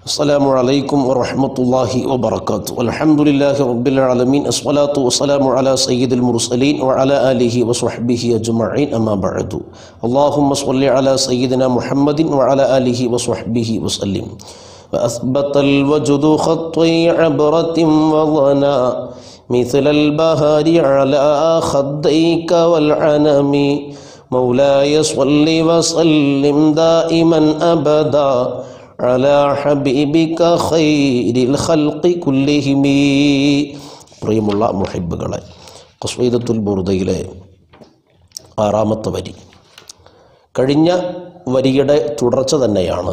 السلام عليكم ورحمة الله وبركاته الحمد لله رب العالمين الصلاة والسلام على سيد المرسلين وعلى آله وصحبه أجمعين أما بعد اللهم صل على سيدنا محمد وعلى آله وصحبه وسلم وأثبت الوجد خطي عبرة وظنا مثل البهار على خديك والعنم مولاي صل وسلم دائما أبدا على حبيبك خير الخلق كلهم പ്രിയമുള്ള മുഹിബുകളെ കസ്വൈദത്തുൽ ബുറുദയിലെ ആറാമത്തെ വരി കഴിഞ്ഞ വരിയുടെ തുടർച്ച തന്നെയാണ്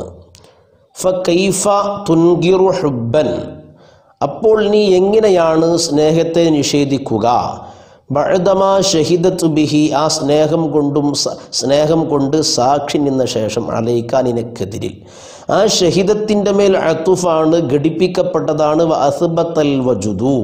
ഫൈഫ തുൻകിറു ഹുബൻ അപ്പോൾ നീ എങ്ങനെയാണ് സ്നേഹത്തെ നിഷേധിക്കുക ബഴദമാ ഷഹിദത്ത് ബിഹി ആ സ്നേഹം കൊണ്ടും സ- സ്നേഹം കൊണ്ട് സാക്ഷി നിന്ന ശേഷം അലയിക്കാൻ നിനക്കെതിരിൽ ആ ഷഹിദത്തിൻ്റെ മേൽ അത്തുഫാണ് ഘടിപ്പിക്കപ്പെട്ടതാണ് വ അസ്ബത്തൽ വജുദു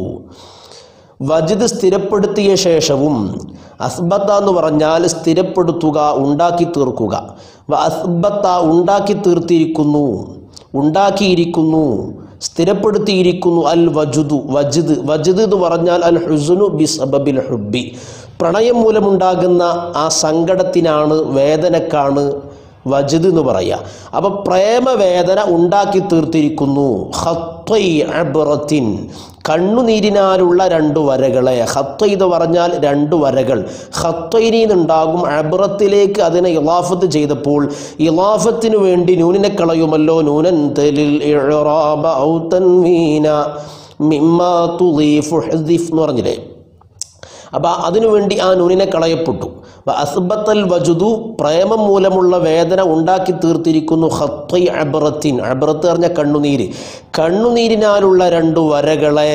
വജിദ് സ്ഥിരപ്പെടുത്തിയ ശേഷവും അസ്ബത്ത എന്ന് പറഞ്ഞാൽ സ്ഥിരപ്പെടുത്തുക ഉണ്ടാക്കി തീർക്കുക വ അസ്ബത്ത ഉണ്ടാക്കി തീർത്തിരിക്കുന്നു ഉണ്ടാക്കിയിരിക്കുന്നു സ്ഥിരപ്പെടുത്തിയിരിക്കുന്നു അൽ വജുദു വജിദ് വജിദ് എന്ന് പറഞ്ഞാൽ അൽ ഹുസുനു ബി സബബിൽ ഹുബി പ്രണയം മൂലമുണ്ടാകുന്ന ആ സങ്കടത്തിനാണ് വേദനക്കാണ് വജിദ് എന്ന് പറയുക അപ്പൊ പ്രേമവേദന ഉണ്ടാക്കി തീർത്തിരിക്കുന്നു ഹത്വൈ അബ്റത്തിൻ കണ്ണുനീരിനാലുള്ള രണ്ട് വരകളെ ഹത്വ എന്ന് പറഞ്ഞാൽ രണ്ട് വരകൾ ഹത്വൈനി എന്നുണ്ടാകും അബ്റത്തിലേക്ക് അതിനെ ഇലാഫത്ത് ചെയ്തപ്പോൾ ഇലാഫത്തിന് വേണ്ടി നൂനിനെ കളയുമല്ലോ നൂനൻ തലിൽ ഇഅ്റാബ ഔ തൻവീന മിമ്മാ തുളീഫു ഹദിഫ് എന്ന് പറഞ്ഞില്ലേ അപ്പം അതിനുവേണ്ടി ആ നൂനിനെ കളയപ്പെട്ടു വ അസ്ബത്തൽ വജുദു പ്രേമം മൂലമുള്ള വേദന ഉണ്ടാക്കി തീർത്തിരിക്കുന്നു ഹത്വൈ അബ്രത്തിൻ അബ്രത്ത് പറഞ്ഞ കണ്ണുനീര് കണ്ണുനീരിനാലുള്ള രണ്ട് വരകളെ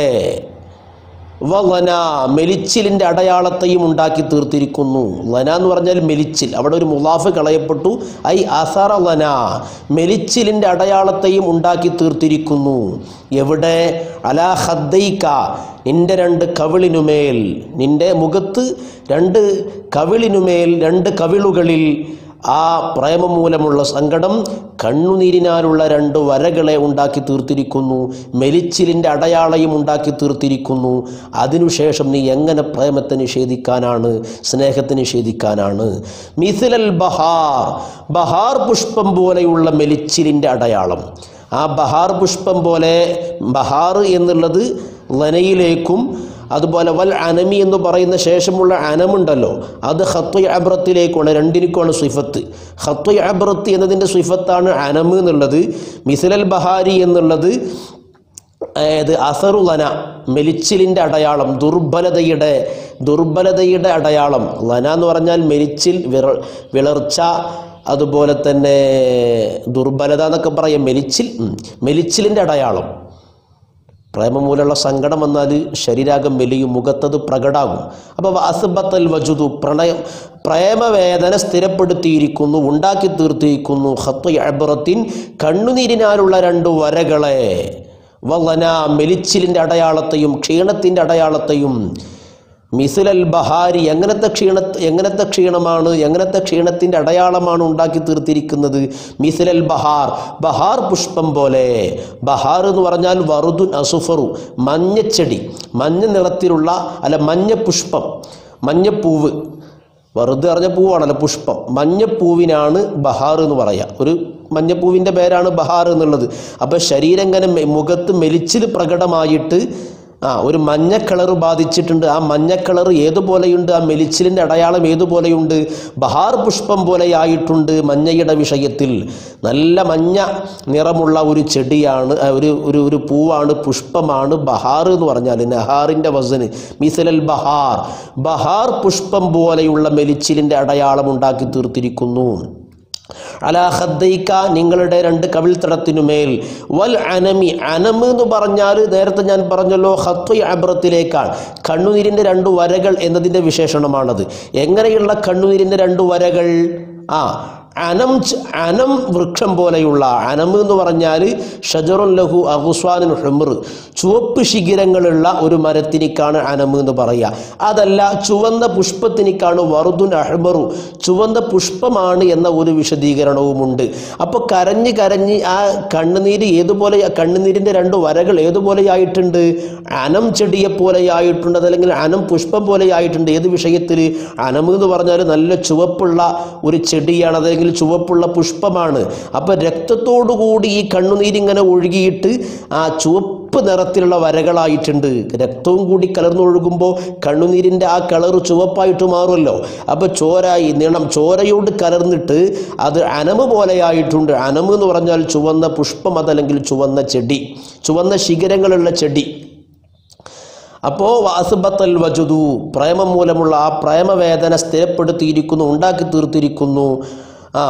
വലന മെലിച്ചിലിൻ്റെ അടയാളത്തെയും ഉണ്ടാക്കി തീർത്തിരിക്കുന്നു ലന എന്ന് പറഞ്ഞാൽ മെലിച്ചിൽ അവിടെ ഒരു മുലാഫ് കളയപ്പെട്ടു ഐ അസറ ലന മെലിച്ചിലിൻ്റെ അടയാളത്തെയും ഉണ്ടാക്കി തീർത്തിരിക്കുന്നു എവിടെ അലാ ഹദ്ദൈക്ക നിന്റെ രണ്ട് കവിളിനുമേൽ നിന്റെ മുഖത്ത് രണ്ട് കവിളിനുമേൽ രണ്ട് കവിളുകളിൽ ആ പ്രേമം മൂലമുള്ള സങ്കടം കണ്ണുനീരിനാലുള്ള രണ്ട് വരകളെ ഉണ്ടാക്കി തീർത്തിരിക്കുന്നു മെലിച്ചിലിൻ്റെ അടയാളയും ഉണ്ടാക്കി തീർത്തിരിക്കുന്നു അതിനുശേഷം നീ എങ്ങനെ പ്രേമത്തെ നിഷേധിക്കാനാണ് സ്നേഹത്തെ നിഷേധിക്കാനാണ് മിഥിലൽ ബഹാർ ബഹാർ പുഷ്പം പോലെയുള്ള മെലിച്ചിലിൻ്റെ അടയാളം ആ ബഹാർ പുഷ്പം പോലെ ബഹാർ എന്നുള്ളത് ലനയിലേക്കും അതുപോലെ വൽ അനമി എന്ന് പറയുന്ന ശേഷമുള്ള അനമുണ്ടല്ലോ അത് ഹത്വ അബ്രത്തിലേക്കാണ് രണ്ടിനുമാണ് സിഫത്ത് ഹത്വ അബ്രത്ത് എന്നതിൻ്റെ സിഫത്താണ് അനം എന്നുള്ളത് മിസലൽ ബഹാരി എന്നുള്ളത് ഏത് അസറുലന മെലിച്ചിലിൻ്റെ അടയാളം ദുർബലതയുടെ ദുർബലതയുടെ അടയാളം ലന എന്ന് പറഞ്ഞാൽ മെലിച്ചിൽ വിറ വിളർച്ച അതുപോലെ തന്നെ ദുർബലത എന്നൊക്കെ പറയാം മെലിച്ചിൽ ഉം. മെലിച്ചിലിൻ്റെ അടയാളം പ്രേമമൂലമുള്ള സങ്കടം വന്നാൽ ശരീരാഗം മെലിയും മുഖത്തത് പ്രകടാകും അപ്പോൾ അസുബത്തൽ വജുദു പ്രണയം പ്രേമവേദന സ്ഥിരപ്പെടുത്തിയിരിക്കുന്നു ഉണ്ടാക്കി തീർത്തിരിക്കുന്നു ഹത്വ അബ്രത്തിൻ കണ്ണുനീരിനാലുള്ള രണ്ട് വരകളെ വലന മെലിച്ചിലിൻ്റെ അടയാളത്തെയും ക്ഷീണത്തിൻ്റെ അടയാളത്തെയും മിസിലൽ ബഹാരി എങ്ങനത്തെ ക്ഷീണ എങ്ങനത്തെ ക്ഷീണമാണ് എങ്ങനത്തെ ക്ഷീണത്തിൻ്റെ അടയാളമാണ് ഉണ്ടാക്കി തീർത്തിരിക്കുന്നത് മിസിലൽ ബഹാർ ബഹാർ പുഷ്പം പോലെ ബഹാർ എന്ന് പറഞ്ഞാൽ വറുദുൻ അസുഫറു മഞ്ഞച്ചെടി മഞ്ഞ നിറത്തിലുള്ള അല്ല മഞ്ഞ പുഷ്പം മഞ്ഞപ്പൂവ് വെറുതെ അറിഞ്ഞ പൂവാണല്ലോ പുഷ്പം മഞ്ഞപ്പൂവിനാണ് ബഹാർ എന്ന് പറയുക ഒരു മഞ്ഞപ്പൂവിൻ്റെ പേരാണ് ബഹാർ എന്നുള്ളത് അപ്പോൾ ശരീരം ഇങ്ങനെ മെ- മുഖത്ത് മെലിച്ചിൽ പ്രകടമായിട്ട് ആ ഒരു മഞ്ഞ കളർ ബാധിച്ചിട്ടുണ്ട് ആ മഞ്ഞ കളർ ഏതുപോലെയുണ്ട് ആ മെലിച്ചിലിൻ്റെ അടയാളം ഏതുപോലെയുണ്ട് ബഹാർ പുഷ്പം പോലെയായിട്ടുണ്ട് മഞ്ഞയുടെ വിഷയത്തിൽ നല്ല മഞ്ഞ നിറമുള്ള ഒരു ചെടിയാണ് ആ, ഒരു ഒരു ഒരു പൂവാണ് പുഷ്പമാണ് ബഹാർ എന്ന് പറഞ്ഞാൽ നഹാറിൻ്റെ വസന് മിസലൽ ബഹാർ ബഹാർ പുഷ്പം പോലെയുള്ള മെലിച്ചിലിൻ്റെ അടയാളം ഉണ്ടാക്കി തീർത്തിരിക്കുന്നു അലാ ഖദ്ദൈക്ക നിങ്ങളുടെ രണ്ട് കവിൾത്തടത്തിനുമേൽ വൽ അനമി അനം എന്ന് പറഞ്ഞാൽ നേരത്തെ ഞാൻ പറഞ്ഞല്ലോ ഹത്വ അബ്രത്തിലേക്കാണ് കണ്ണുനീരിൻ്റെ രണ്ട് വരകൾ എന്നതിൻ്റെ വിശേഷണമാണത് എങ്ങനെയുള്ള കണ്ണുനീരിൻ്റെ രണ്ട് വരകൾ ആ അനം ച- അനം വൃക്ഷം പോലെയുള്ള അനം എന്ന് പറഞ്ഞാൽ ഷജറുൻ ലഹു അഹുസ്വാനിൻ ഹുമർ ചുവപ്പ് ശിഖിരങ്ങളുള്ള ഒരു മരത്തിനിക്കാണ് അനം എന്ന് പറയുക അതല്ല ചുവന്ന പുഷ്പത്തിനിക്കാണ് വറുദുൻ അഹ്മറു ചുവന്ന പുഷ്പമാണ് എന്ന ഒരു വിശദീകരണവുമുണ്ട് അപ്പോൾ കരഞ്ഞ് കരഞ്ഞ് ആ കണ്ണുനീര് ഏതുപോലെ കണ്ണുനീരിൻ്റെ രണ്ട് വരകൾ ഏതുപോലെയായിട്ടുണ്ട് അനം ചെടിയെ പോലെയായിട്ടുണ്ട് അതല്ലെങ്കിൽ അനം പുഷ്പം പോലെയായിട്ടുണ്ട് ഏത് വിഷയത്തിൽ അനം എന്ന് പറഞ്ഞാൽ നല്ല ചുവപ്പുള്ള ഒരു ചെടിയാണ് അതല്ലെങ്കിൽ ചുവപ്പുള്ള പുഷ്പമാണ് അപ്പോൾ രക്തത്തോടുകൂടി ഈ കണ്ണുനീരിങ്ങനെ ഒഴുകിയിട്ട് ആ ചുവപ്പ് നിറത്തിലുള്ള വരകളായിട്ടുണ്ട് രക്തവും കൂടി കലർന്നൊഴുകുമ്പോൾ കണ്ണുനീരിൻ്റെ ആ കളർ ചുവപ്പായിട്ട് മാറുമല്ലോ അപ്പോൾ ചോരായി നീളം ചോരയോട് കലർന്നിട്ട് അത് അനമ് പോലെയായിട്ടുണ്ട് അനമ് എന്ന് പറഞ്ഞാൽ ചുവന്ന പുഷ്പം അതല്ലെങ്കിൽ ചുവന്ന ചെടി ചുവന്ന ശിഖരങ്ങളുള്ള ചെടി അപ്പോൾ വാസുബത്തൽ വജുദു പ്രേമം മൂലമുള്ള ആ പ്രേമവേദന സ്ഥിരപ്പെടുത്തിയിരിക്കുന്നു ഉണ്ടാക്കി തീർത്തിരിക്കുന്നു ആ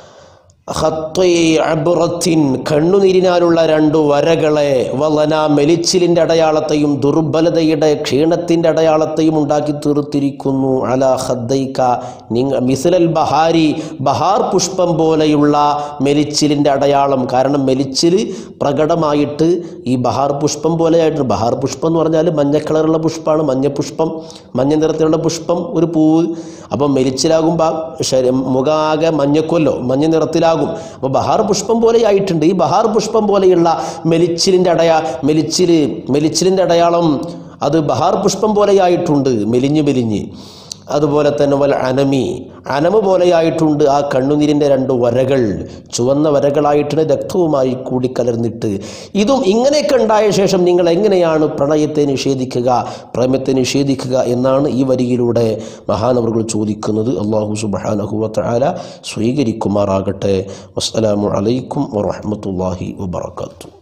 ഖത്വി അബ്റത്തിൻ കണ്ണുനീരിനാലുള്ള രണ്ടു വരകളെ വലന മെലിച്ചിലിൻ്റെ അടയാളത്തെയും ദുർബലതയുടെ ക്ഷീണത്തിൻ്റെ അടയാളത്തെയും ഉണ്ടാക്കി തീർത്തിരിക്കുന്നു അല ഹദ്ദൈക്ക നിങ്ങ മിസലൽ ബഹാരി ബഹാർ പുഷ്പം പോലെയുള്ള മെലിച്ചിലിൻ്റെ അടയാളം കാരണം മെലിച്ചിൽ പ്രകടമായിട്ട് ഈ ബഹാർ പുഷ്പം പോലെയായിട്ട് ബഹാർ പുഷ്പം എന്ന് പറഞ്ഞാൽ മഞ്ഞ കളറുള്ള പുഷ്പമാണ് മഞ്ഞപ്പുഷ്പം മഞ്ഞ നിറത്തിലുള്ള പുഷ്പം ഒരു പൂവ് അപ്പം മെലിച്ചിലാകുമ്പോൾ ശരി മുഖാകെ മഞ്ഞക്കൊല്ലോ മഞ്ഞ നിറത്തിലാകും അപ്പോൾ ബഹാർ പുഷ്പം പോലെയായിട്ടുണ്ട് ഈ ബഹാർ പുഷ്പം പോലെയുള്ള മെലിച്ചിലിൻ്റെ അടയാ മെലിച്ചിൽ മെലിച്ചിലിൻ്റെ അടയാളം അത് ബഹാർ പുഷ്പം പോലെയായിട്ടുണ്ട് മെലിഞ്ഞ് മെലിഞ്ഞ് അതുപോലെ തന്നെ വൽ അനമി അനമ പോലെയായിട്ടുണ്ട് ആ കണ്ണുനീരിൻ്റെ രണ്ട് വരകൾ ചുവന്ന വരകളായിട്ടുണ്ട് രക്തവുമായി കൂടിക്കലർന്നിട്ട് ഇതും ഇങ്ങനെയൊക്കെ ഉണ്ടായ ശേഷം നിങ്ങൾ എങ്ങനെയാണ് പ്രണയത്തെ നിഷേധിക്കുക പ്രേമത്തെ നിഷേധിക്കുക എന്നാണ് ഈ വരിയിലൂടെ മഹാനവറുകൾ ചോദിക്കുന്നത് അള്ളാഹു സുബാനഹുവത്ത് ആല സ്വീകരിക്കുമാറാകട്ടെ വസ്സലാമു അലൈക്കും വറഹമത്തല്ലാഹി വബർക്കാത്തു